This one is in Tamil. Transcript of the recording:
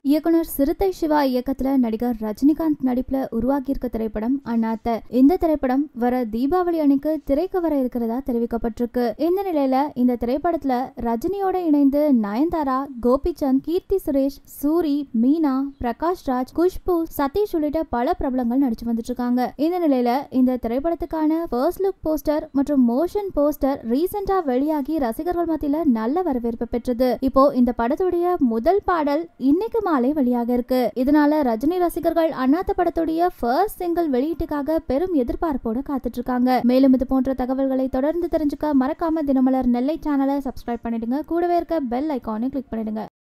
இயக்குனர் சிறுத்தை சிவா இயக்கத்துல நடிகர் ரஜினிகாந்த் நடிப்புல உருவாகியிருக்க திரைப்படம் அண்ணாத்த இந்த திரைப்படம் வர தீபாவளி அன்னைக்கு திரைக்கு வர இருக்கிறதா தெரிவிக்கப்பட்டிருக்கு இந்த நிலையில இந்த திரைப்படத்துல ரஜினியோட இணைந்து நயன்தாரா கோபிச்சந்த் கீர்த்தி சுரேஷ் சூரி மீனா பிரகாஷ் ராஜ் குஷ்பு சதீஷ் உள்ளிட்ட பல பிரபலங்கள் நடிச்சு வந்துட்டு இருக்காங்க இந்த நிலையில இந்த திரைப்படத்துக்கான ஃபர்ஸ்ட் லுக் போஸ்டர் மற்றும் மோஷன் போஸ்டர் ரீசெண்டா வெளியாகி ரசிகர்கள் மத்தியில நல்ல வரவேற்பு பெற்றது இப்போ இந்த படத்துடைய முதல் பாடல் இன்னைக்கு மாலை வெளியாக இருக்கு இதனால ரஜினி ரசிகர்கள் அண்ணாத்த படத்துடைய ஃபர்ஸ்ட் சிங்கிள் வெளியீட்டுக்காக பெரும் எதிர்பார்ப்போட காத்துட்டு இருக்காங்க மேலும் இது போன்ற தகவல்களை தொடர்ந்து தெரிஞ்சுக்க மறக்காம தினமலர் நெல்லை சேனலை சப்ஸ்கிரைப் பண்ணிடுங்க கூடவே இருக்க பெல் ஐக்கானை கிளிக் பண்ணிடுங்க